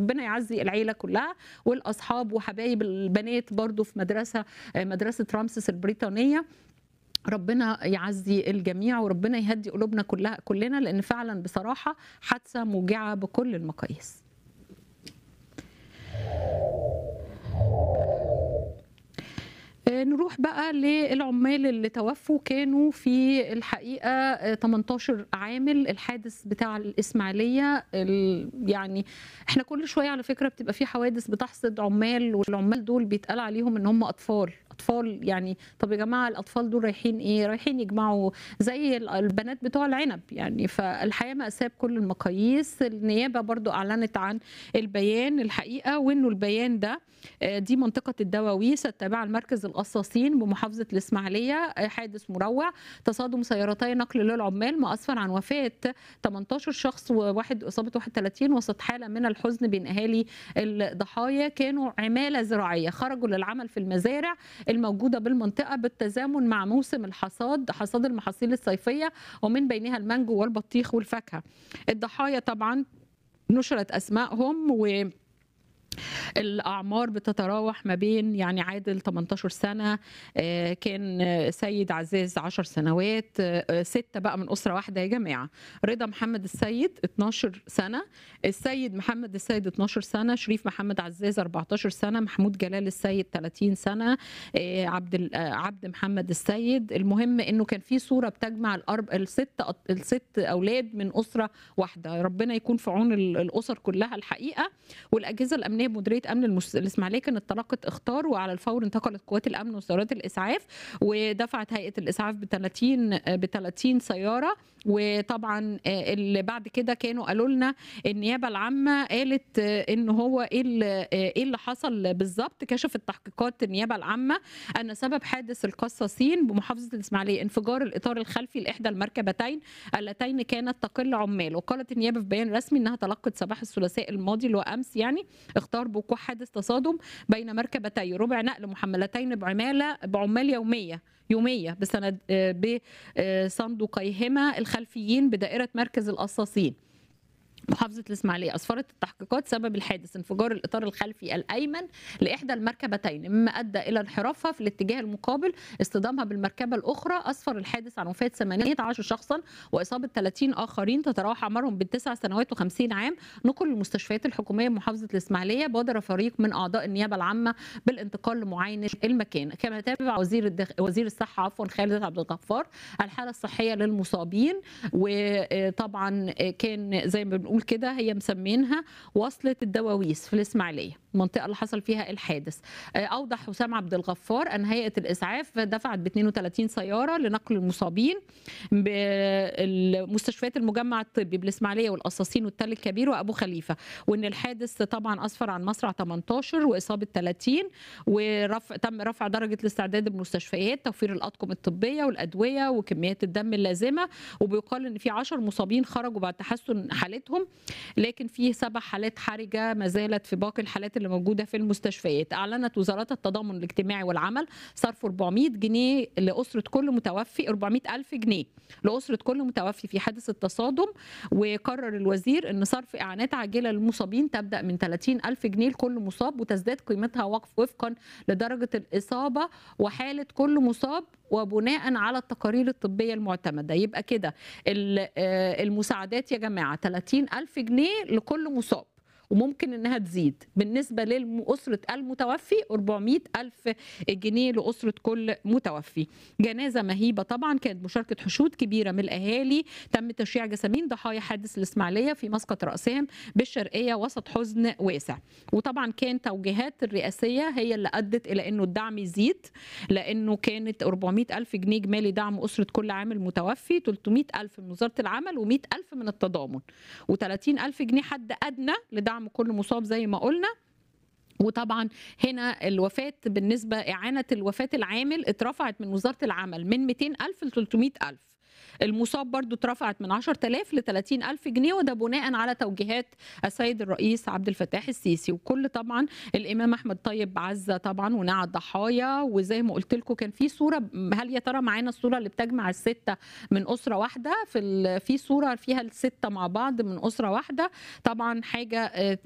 ربنا يعزي العيله كلها والاصحاب وحبايب البنات برضو في مدرسه مدرسه رامسس البريطانيه ربنا يعزي الجميع وربنا يهدي قلوبنا كلها كلنا لان فعلا بصراحه حادثه موجعه بكل المقاييس نروح بقى للعمال اللي توفوا كانوا في الحقيقه 18 عامل الحادث بتاع الاسماعيليه يعني احنا كل شويه على فكره بتبقى في حوادث بتحصد عمال والعمال دول بيتقال عليهم ان هم اطفال اطفال يعني طب يا جماعه الاطفال دول رايحين ايه رايحين يجمعوا زي البنات بتوع العنب يعني فالحقيقه ماساه بكل المقاييس النيابه برضو اعلنت عن البيان الحقيقه وانه البيان ده دي منطقه الدواويس التابعه لمركز القصاصين بمحافظه الاسماعيليه حادث مروع تصادم سيارتي نقل للعمال ما اسفر عن وفاه 18 شخص وواحد اصابه 31 وسط حاله من الحزن بين اهالي الضحايا كانوا عماله زراعيه خرجوا للعمل في المزارع الموجودة بالمنطقة بالتزامن مع موسم الحصاد حصاد المحاصيل الصيفية ومن بينها المانجو والبطيخ والفاكهة الضحايا طبعا نشرت أسمائهم و الاعمار بتتراوح ما بين يعني عادل 18 سنه كان سيد عزاز 10 سنوات سته بقى من اسره واحده يا جماعه رضا محمد السيد 12 سنه السيد محمد السيد 12 سنه شريف محمد عزاز 14 سنه محمود جلال السيد 30 سنه عبد عبد محمد السيد المهم انه كان في صوره بتجمع الارب الست الست اولاد من اسره واحده ربنا يكون في عون الاسر كلها الحقيقه والاجهزه الامنيه بمديريه امن المس... الاسماعيليه كانت تلقت اخطار وعلى الفور انتقلت قوات الامن وسيارات الاسعاف ودفعت هيئه الاسعاف ب 30 ب 30 سياره وطبعا اللي بعد كده كانوا قالوا لنا النيابه العامه قالت ان هو ايه اللي, إيه اللي حصل بالظبط كشفت تحقيقات النيابه العامه ان سبب حادث القصاصين بمحافظه الاسماعيليه انفجار الاطار الخلفي لاحدى المركبتين اللتين كانت تقل عمال وقالت النيابه في بيان رسمي انها تلقت صباح الثلاثاء الماضي اللي هو امس يعني اختار بوقوع حادث تصادم بين مركبتي ربع نقل محملتين بعماله بعمال يوميه يوميه بسند بصندوقيهما الخلفيين بدائره مركز القصاصين محافظة الإسماعيلية أسفرت التحقيقات سبب الحادث انفجار الإطار الخلفي الأيمن لإحدى المركبتين مما أدى إلى انحرافها في الاتجاه المقابل اصطدامها بالمركبة الأخرى أسفر الحادث عن وفاة 18 شخصا وإصابة 30 آخرين تتراوح أعمارهم بين 9 سنوات و50 عام نقل المستشفيات الحكومية بمحافظة الإسماعيلية بادر فريق من أعضاء النيابة العامة بالانتقال لمعاينة المكان كما تابع وزير الدخ... وزير الصحة عفوا خالد عبد الغفار الحالة الصحية للمصابين وطبعا كان زي ما بنقول بنقول كده هي مسمينها وصلة الدواويس في الإسماعيلية المنطقة اللي حصل فيها الحادث أوضح حسام عبد الغفار أن هيئة الإسعاف دفعت ب 32 سيارة لنقل المصابين بالمستشفيات المجمع الطبي بالإسماعيلية والقصاصين والتل الكبير وأبو خليفة وأن الحادث طبعا أسفر عن مصرع 18 وإصابة 30 ورفع تم رفع درجة الاستعداد بالمستشفيات توفير الأطقم الطبية والأدوية وكميات الدم اللازمة وبيقال أن في 10 مصابين خرجوا بعد تحسن حالتهم لكن في سبع حالات حرجه ما زالت في باقي الحالات اللي موجوده في المستشفيات اعلنت وزارات التضامن الاجتماعي والعمل صرف 400 جنيه لاسره كل متوفي 400 الف جنيه لاسره كل متوفي في حادث التصادم وقرر الوزير ان صرف اعانات عاجله للمصابين تبدا من 30 الف جنيه لكل مصاب وتزداد قيمتها وقف وفقا لدرجه الاصابه وحاله كل مصاب وبناء على التقارير الطبية المعتمدة يبقى كده المساعدات يا جماعة 30 ألف جنيه لكل مصاب وممكن انها تزيد بالنسبه لاسره المتوفي 400 الف جنيه لاسره كل متوفي جنازه مهيبه طبعا كانت مشاركه حشود كبيره من الاهالي تم تشييع جسامين ضحايا حادث الاسماعيليه في مسقط راسهم بالشرقيه وسط حزن واسع وطبعا كان توجيهات الرئاسيه هي اللي ادت الى انه الدعم يزيد لانه كانت 400 الف جنيه اجمالي دعم اسره كل عامل متوفي 300 الف من وزاره العمل و100 الف من التضامن و30 الف جنيه حد ادنى لدعم دعم كل مصاب زي ما قلنا وطبعا هنا الوفاة بالنسبة إعانة الوفاة العامل اترفعت من وزارة العمل من 200 ألف ل 300 ألف المصاب برضو اترفعت من 10000 ل 30000 جنيه وده بناء على توجيهات السيد الرئيس عبد الفتاح السيسي وكل طبعا الامام احمد طيب عزه طبعا ونعى الضحايا وزي ما قلت لكم كان في صوره هل يا ترى معانا الصوره اللي بتجمع السته من اسره واحده في في صوره فيها السته مع بعض من اسره واحده طبعا حاجه